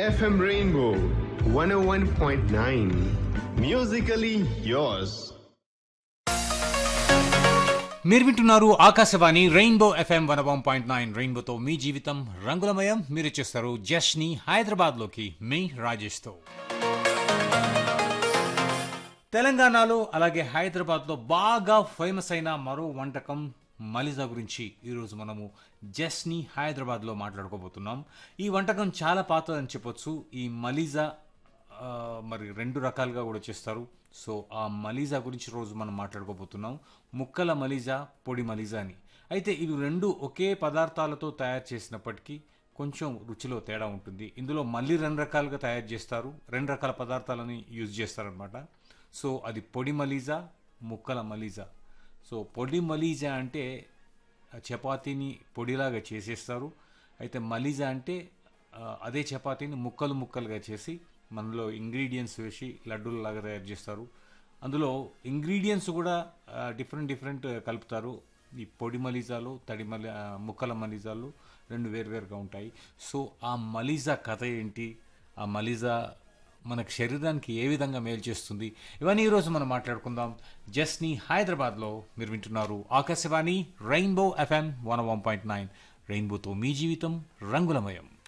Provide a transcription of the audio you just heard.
FM Rainbow 101.9. Musically yours. మీరు వింటున్నారు Akashvani rainbow FM one one point nine రెయిన్బోతో మీ జీవితం రంగులమయం మీరు చేస్తారు జస్ని హైదరాబాద్లోకి మీ రాజేష్తో తెలంగాణలో అలాగే హైదరాబాద్లో బాగా ఫేమస్ అయిన మరో వంటకం మలిజా గురించి ఈరోజు మనము జస్ని హైదరాబాద్లో మాట్లాడుకోబోతున్నాం ఈ వంటకం చాలా పాతదని చెప్పొచ్చు ఈ మలిజా ఆ, మరి రెండు రకాలుగా కూడా చేస్తారు సో ఆ మలీజా గురించి రోజు మనం మాట్లాడుకోబోతున్నాం ముక్కల మలీజా పొడి మలీజా అని అయితే ఇవి రెండు ఒకే పదార్థాలతో తయారు చేసినప్పటికీ కొంచెం రుచిలో తేడా ఉంటుంది ఇందులో మళ్ళీ రెండు రకాలుగా తయారు చేస్తారు రెండు రకాల పదార్థాలని యూజ్ చేస్తారనమాట సో అది పొడి మలీజా ముక్కల మలీజా సో పొడి మలీజా అంటే ఆ చపాతీని పొడిలాగా చేసేస్తారు అయితే మలీజా అంటే ఆ, అదే చపాతీని ముక్కలు ముక్కలుగా చేసి మనలో ఇంగ్రీడియంట్స్ వేసి లడ్డూలలాగా తయారు చేస్తారు అందులో ఇంగ్రీడియంట్స్ కూడా డిఫరెంట్ డిఫరెంట్ కలుపుతారు ఈ పొడి మలీజాలు తడి మలి ఆ, ముక్కల మలీజాలు రెండు వేరువేరుగా ఉంటాయి సో ఆ మలీజా కథ ఏంటి ఆ మలీజా మనకు శరీరానికి ఏ విధంగా మేలు చేస్తుంది ఇవన్నీ ఈరోజు మనం మాట్లాడుకుందాం జస్ని హైదరాబాద్లో మీరు వింటున్నారు Akashvani rainbow FM one one point nine రెయిన్బోతో మీ జీవితం రంగులమయం